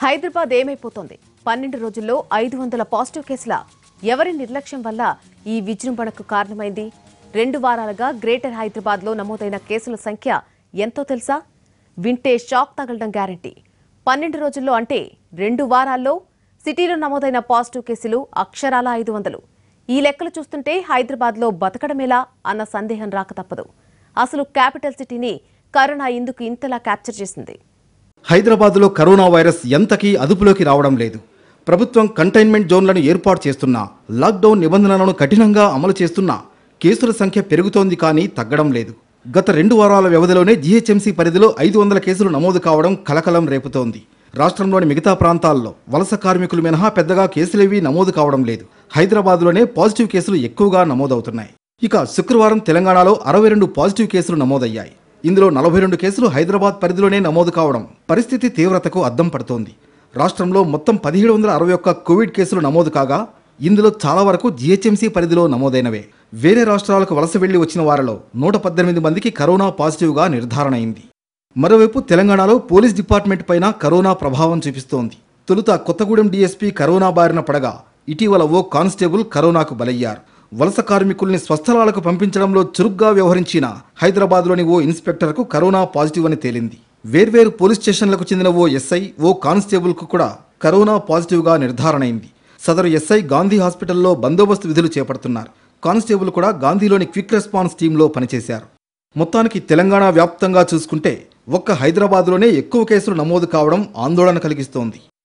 హైదరాబాద్ ఏమైపోతోంది పన్నెండు రోజుల్లో ఐదు వందల పాజిటివ్ కేసుల ఎవరి నిర్లక్ష్యం వల్ల ఈ విజృంభణకు కారణమైంది రెండు వారాలుగా గ్రేటర్ హైదరాబాద్లో నమోదైన కేసుల సంఖ్య ఎంతో తెలుసా వింటే షాక్ తగలడం గ్యారంటీ పన్నెండు రోజుల్లో అంటే రెండు వారాల్లో సిటీలో నమోదైన పాజిటివ్ కేసులు అక్షరాల ఐదు వందలు ఈ లెక్కలు చూస్తుంటే హైదరాబాద్లో బతకడమేలా అన్న సందేహం రాక తప్పదు అసలు క్యాపిటల్ సిటీని కరోనా ఇందుకు ఇంతలా క్యాప్చర్ చేసింది హైదరాబాద్లో కరోనా వైరస్ ఎంతకీ అదుపులోకి రావడం లేదు ప్రభుత్వం కంటైన్మెంట్ జోన్లను ఏర్పాటు చేస్తున్నా లాక్డౌన్ నిబంధనలను కఠినంగా అమలు చేస్తున్నా కేసుల సంఖ్య పెరుగుతోంది కానీ తగ్గడం లేదు గత రెండు వారాల వ్యవధిలోనే జీహెచ్ఎంసీ పరిధిలో ఐదు వందల కేసులు నమోదు కావడం కలకలం రేపుతోంది రాష్ట్రంలోని మిగతా ప్రాంతాల్లో వలస కార్మికులు మినహా పెద్దగా కేసులేవీ నమోదు కావడం లేదు హైదరాబాద్లోనే పాజిటివ్ కేసులు ఎక్కువగా నమోదవుతున్నాయి ఇక శుక్రవారం తెలంగాణలో అరవై రెండు పాజిటివ్ కేసులు నమోదయ్యాయి ఇందులో నలభై రెండు కేసులు హైదరాబాద్ పరిధిలోనే నమోదు కావడం పరిస్థితి తీవ్రతకు అద్దం పడుతోంది రాష్ట్రంలో మొత్తం పదిహేడు వందల అరవై ఒక్క కోవిడ్ కేసులు నమోదు కాగా ఇందులో చాలా వరకు జీహెచ్ఎంసీ పరిధిలో నమోదైనవే వేరే రాష్ట్రాలకు వలస వెళ్లి వచ్చిన వారిలో నూట పద్దెనిమిది మందికి కరోనా పాజిటివ్గా నిర్ధారణ అయింది మరోవైపు తెలంగాణలో పోలీస్ డిపార్ట్మెంట్ పైన కరోనా ప్రభావం చూపిస్తోంది తొలుత కొత్తగూడెం డీఎస్పీ కరోనా బారిన పడగా ఇటీవల ఓ కానిస్టేబుల్ కరోనాకు బలయ్యారు వలస కార్మికుల్ని స్వస్థలాలకు పంపించడంలో చురుగ్గా వ్యవహరించిన హైదరాబాద్లోని ఓ ఇన్స్పెక్టర్కు కరోనా పాజిటివ్ అని తేలింది వేర్వేరు పోలీస్ స్టేషన్లకు చెందిన ఓ ఎస్ఐ ఓ కానిస్టేబుల్కు కూడా కరోనా పాజిటివ్గా నిర్ధారణ అయింది సదరు ఎస్ఐ గాంధీ హాస్పిటల్లో బందోబస్తు విధులు చేపడుతున్నారు కానిస్టేబుల్ కూడా గాంధీలోని క్విక్ రెస్పాన్స్ టీంలో పనిచేశారు మొత్తానికి తెలంగాణ వ్యాప్తంగా చూసుకుంటే ఒక్క హైదరాబాద్లోనే ఎక్కువ కేసులు నమోదు కావడం ఆందోళన కలిగిస్తోంది